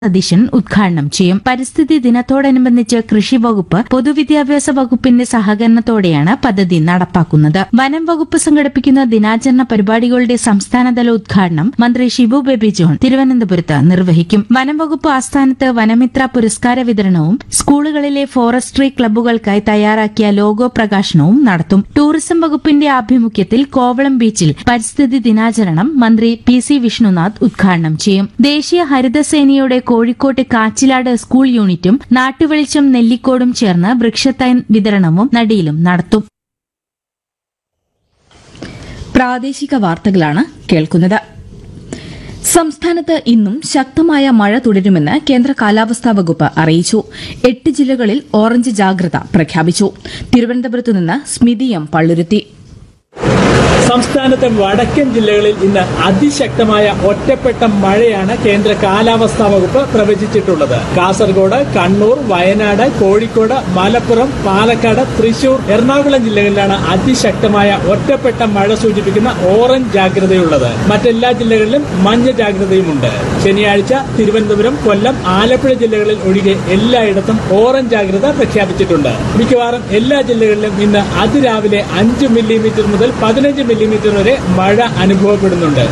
സതീശൻ ഉദ്ഘാടനം ചെയ്യും പരിസ്ഥിതി ദിനത്തോടനുബന്ധിച്ച് കൃഷി വകുപ്പ് പൊതുവിദ്യാഭ്യാസ വകുപ്പിന്റെ സഹകരണത്തോടെയാണ് പദ്ധതി നടപ്പാക്കുന്നത് വനം വകുപ്പ് സംഘടിപ്പിക്കുന്ന ദിനാചരണ പരിപാടികളുടെ സംസ്ഥാനതല ഉദ്ഘാടനം മന്ത്രി ഷിബു ബേബി ജോൺ തിരുവനന്തപുരത്ത് നിർവഹിക്കും വനം വകുപ്പ് ആസ്ഥാനത്ത് വനമിത്ര പുരസ്കാര വിതരണവും സ്കൂളുകളിലെ ഫോറസ്ട്രി ക്ലബ്ബുകൾക്കായി തയ്യാറാക്കിയ ലോഗോ പ്രകാശനവും നടത്തും ടൂറിസം വകുപ്പിന്റെ ആഭിമുഖ്യത്തിൽ കോവളം ബീച്ചിൽ പരിസ്ഥിതി ദിനാചരണം മന്ത്രി പി സി വിഷ്ണുനാഥ് ഉദ്ഘാടനം ചെയ്യും ദേശീയ ഹരിതസേനയുടെ കോഴിക്കോട്ട് കാച്ചിലാട് സ്കൂൾ യൂണിറ്റും നാട്ടുവെളിച്ചം നെല്ലിക്കോടും ചേർന്ന് വൃക്ഷത്തൈ വിതരണവും നടിയിലും നടത്തും പ്രാദേശിക വാർത്തകളാണ് കേൾക്കുന്നത് സംസ്ഥാനത്ത് ഇന്നും ശക്തമായ മഴ തുടരുമെന്ന് കേന്ദ്ര കാലാവസ്ഥാ വകുപ്പ് അറിയിച്ചു എട്ട് ജില്ലകളിൽ ഓറഞ്ച് ജാഗ്രത പ്രഖ്യാപിച്ചു തിരുവനന്തപുരത്ത് നിന്ന് സ്മിതി എം പള്ളുരുത്തി സംസ്ഥാനത്തെ വടക്കൻ ജില്ലകളിൽ ഇന്ന് അതിശക്തമായ ഒറ്റപ്പെട്ട മഴയാണ് കേന്ദ്ര കാലാവസ്ഥാ വകുപ്പ് പ്രവചിച്ചിട്ടുള്ളത് കാസർഗോഡ് കണ്ണൂർ വയനാട് കോഴിക്കോട് മലപ്പുറം പാലക്കാട് തൃശൂർ എറണാകുളം ജില്ലകളിലാണ് അതിശക്തമായ ഒറ്റപ്പെട്ട മഴ സൂചിപ്പിക്കുന്ന ഓറഞ്ച് ജാഗ്രതയുള്ളത് മറ്റെല്ലാ ജില്ലകളിലും മഞ്ഞ ജാഗ്രതയുമുണ്ട് ശനിയാഴ്ച തിരുവനന്തപുരം കൊല്ലം ആലപ്പുഴ ജില്ലകളിൽ ഒഴികെ എല്ലായിടത്തും ഓറഞ്ച് ജാഗ്രത പ്രഖ്യാപിച്ചിട്ടുണ്ട് മിക്കവാറും എല്ലാ ജില്ലകളിലും ഇന്ന് അതിരാവിലെ അഞ്ച് മില്ലിമീറ്റർ മുതൽ പതിനഞ്ച് മില്ലിമീറ്റർ വരെ മഴ അനുഭവപ്പെടുന്നുണ്ട്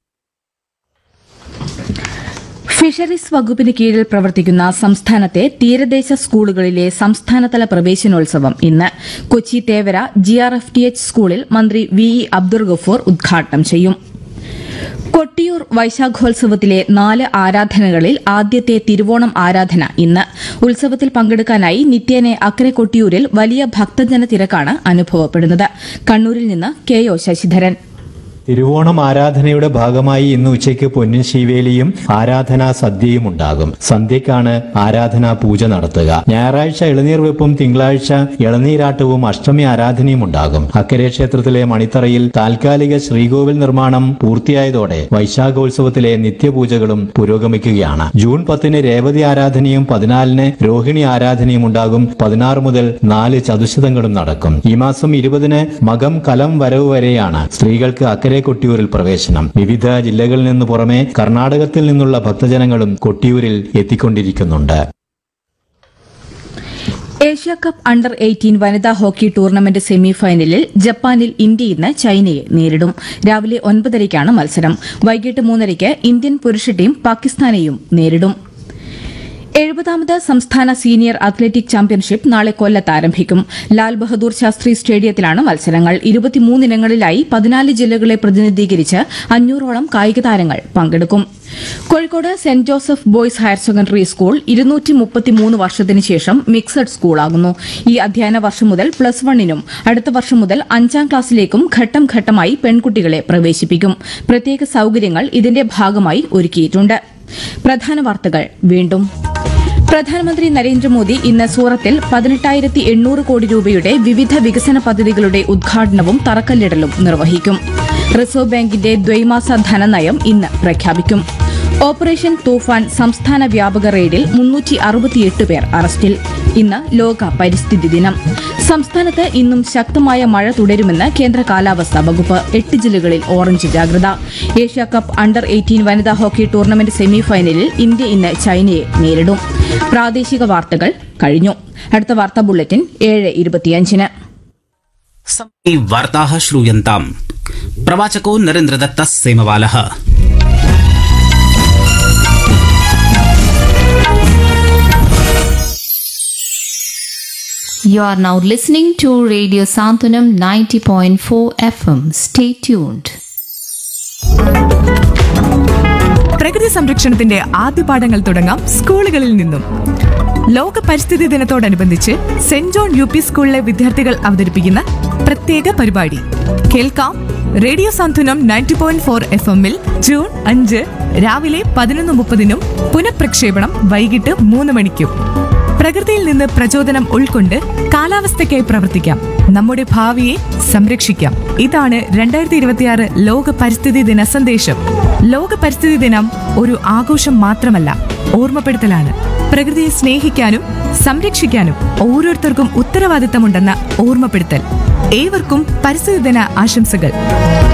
ഫിഷറീസ് വകുപ്പിന് കീഴിൽ പ്രവർത്തിക്കുന്ന സംസ്ഥാനത്തെ തീരദേശ സ്കൂളുകളിലെ സംസ്ഥാനതല പ്രവേശനോത്സവം ഇന്ന് Kochi Thevara G R F T H സ്കൂളിൽ മന്ത്രി വി ഇ അബ്ദുൾ ഗഫൂർ ഉദ്ഘാടനം ചെയ്യും കൊട്ടിയൂർ വൈശാഖോത്സവത്തിലെ നാല് ആരാധനകളിൽ ആദ്യത്തെ തിരുവോണം ആരാധന ഇന്ന് ഉത്സവത്തിൽ പങ്കെടുക്കാനായി നിത്യേനെ അക്കരെ കൊട്ടിയൂരിൽ വലിയ ഭക്തജന തിരക്കാണ് അനുഭവപ്പെടുന്നത് കണ്ണൂരിൽ നിന്ന് കെ ഒ ശശിധരൻ തിരുവോണം ആരാധനയുടെ ഭാഗമായി ഇന്ന് ഉച്ചയ്ക്ക് പൊന്നിൻ ശിവേലിയും ആരാധനാ സദ്യയും ഉണ്ടാകും സന്ധ്യയ്ക്കാണ് ആരാധനാ പൂജ നടത്തുക ഞായറാഴ്ച ഇളനീർ വെപ്പും തിങ്കളാഴ്ച ഇളനീരാട്ടവും അഷ്ടമി ആരാധനയും ഉണ്ടാകും അക്കരെ ക്ഷേത്രത്തിലെ മണിത്തറയിൽ താൽക്കാലിക ശ്രീകോവിൽ നിർമ്മാണം പൂർത്തിയായതോടെ വൈശാഖോത്സവത്തിലെ നിത്യപൂജകളും പുരോഗമിക്കുകയാണ് ജൂൺ പത്തിന് രേവതി ആരാധനയും പതിനാലിന് രോഹിണി ആരാധനയും ഉണ്ടാകും പതിനാറ് മുതൽ നാല് ചതുശതങ്ങളും നടക്കും ഈ മാസം ഇരുപതിന് മകം കലം വരവ് വരെയാണ് സ്ത്രീകൾക്ക് അക്കരെ കൊട്ടിയൂരിൽ പ്രവേശനം വിവിധ ജില്ലകളിൽ നിന്ന് പുറമെ കർണാടകത്തിൽ നിന്നുള്ള ഭക്തജനങ്ങളും കൊട്ടിയൂരിൽ എത്തിക്കൊണ്ടിരിക്കുന്നുണ്ട് ഏഷ്യ കപ്പ് അണ്ടർ എയ്റ്റീൻ വനിതാ ഹോക്കി ടൂർണമെന്റ് സെമിഫൈനലിൽ ജപ്പാനിൽ ഇന്ത്യ ഇന്ന് ചൈനയെ നേരിടും രാവിലെ ഒൻപതരയ്ക്കാണ് മത്സരം വൈകിട്ട് മൂന്നരയ്ക്ക് ഇന്ത്യൻ പുരുഷ ടീം പാകിസ്ഥാനെയും നേരിടും എഴുപതാമത് സംസ്ഥാന സീനിയർ അത്ലറ്റിക് ചാമ്പ്യൻഷിപ്പ് നാളെ കൊല്ലത്ത് ആരംഭിക്കും ലാൽ ബഹദൂർ ശാസ്ത്രി സ്റ്റേഡിയത്തിലാണ് മത്സരങ്ങൾ ഇരുപത്തിമൂന്നിനങ്ങളിലായി പതിനാല് ജില്ലകളെ പ്രതിനിധീകരിച്ച് അഞ്ഞൂറോളം കായിക താരങ്ങൾ പങ്കെടുക്കും Kozhikode saint Joseph boys higher secondary school ഇരുന്നൂറ്റി മുപ്പത്തിമൂന്ന് വർഷത്തിന് ശേഷം മിക്സഡ് സ്കൂളാകുന്നു ഈ അധ്യയന വർഷം മുതൽ പ്ലസ് വണ്ണിനും അടുത്ത വർഷം മുതൽ അഞ്ചാം ക്ലാസ്സിലേക്കും ഘട്ടം ഘട്ടമായി പെൺകുട്ടികളെ പ്രവേശിപ്പിക്കും പ്രത്യേക സൌകര്യങ്ങൾ ഇതിന്റെ ഭാഗമായി ഒരുക്കിയിട്ടുണ്ട് പ്രധാന വാർത്തകൾ വീണ്ടും പ്രധാനമന്ത്രി നരേന്ദ്രമോദി ഇന്ന് സൂറത്തിൽ പതിനെട്ടായിരത്തി എണ്ണൂറ് കോടി രൂപയുടെ വിവിധ വികസന പദ്ധതികളുടെ ഉദ്ഘാടനവും തറക്കല്ലിടലും നിർവഹിക്കും റിസർവ് ബാങ്കിന്റെ ദ്വൈമാസ ധനനയം ഇന്ന് പ്രഖ്യാപിക്കും ഓപ്പറേഷൻ തൂഫാൻ സംസ്ഥാന വ്യാപക റെയ്ഡിൽ മുന്നൂറ്റി അറുപത്തിയെട്ട് പേർ അറസ്റ്റിൽ ഇന്ന് ലോക പരിസ്ഥിതി ദിനം സംസ്ഥാനത്ത് ഇന്നും ശക്തമായ മഴ തുടരുമെന്ന് കേന്ദ്ര കാലാവസ്ഥാ വകുപ്പ് എട്ട് ജില്ലകളിൽ ഓറഞ്ച് ജാഗ്രത ഏഷ്യ കപ്പ് അണ്ടർ എയ്റ്റീൻ വനിതാ ഹോക്കി ടൂർണമെന്റ് സെമിഫൈനലിൽ ഇന്ത്യ ഇന്ന് ചൈനയെ നേരിടും പ്രാദേശിക വാർത്തകൾ കഴിഞ്ഞു അടുത്ത വാർത്താ ബുള്ളറ്റിൻ ഏഴ് ഇരുപത്തിയഞ്ചിന് सम्प्रति वार्ताः श्रूयन्ताम् प्रवाचको नरेन्द्रदत्तः सेमवालः You are now listening to Radio Santanam 90.4 FM. Stay tuned. പ്രകൃതി സംരക്ഷണത്തിന്റെ ആദ്യ പാഠങ്ങൾ തുടങ്ങാം സ്കൂളുകളിൽ നിന്നും ലോക പരിസ്ഥിതി ദിനത്തോടനുബന്ധിച്ച് സെന്റ് ജോൺ യു പി സ്കൂളിലെ വിദ്യാർത്ഥികൾ അവതരിപ്പിക്കുന്ന പ്രത്യേക പരിപാടി കേൾക്കാം radio Santhwanam ninety point four F എമ്മിൽ ജൂൺ അഞ്ച് രാവിലെ പതിനൊന്ന് മുപ്പതിനും പുനഃപ്രക്ഷേപണം വൈകിട്ട് മൂന്ന് മണിക്കും പ്രകൃതിയിൽ നിന്ന് പ്രചോദനം ഉൾക്കൊണ്ട് കാലാവസ്ഥയ്ക്കായി പ്രവർത്തിക്കാം നമ്മുടെ ഭാവിയെ സംരക്ഷിക്കാം ഇതാണ് രണ്ടായിരത്തി ഇരുപത്തിയാറ് ലോക പരിസ്ഥിതി ദിന സന്ദേശം ലോക പരിസ്ഥിതി ദിനം ഒരു ആഘോഷം മാത്രമല്ല ഓർമ്മപ്പെടുത്തലാണ് പ്രകൃതിയെ സ്നേഹിക്കാനും സംരക്ഷിക്കാനും ഓരോരുത്തർക്കും ഉത്തരവാദിത്തമുണ്ടെന്ന ഓർമ്മപ്പെടുത്തൽ ഏവർക്കും പരിസ്ഥിതി ദിന ആശംസകൾ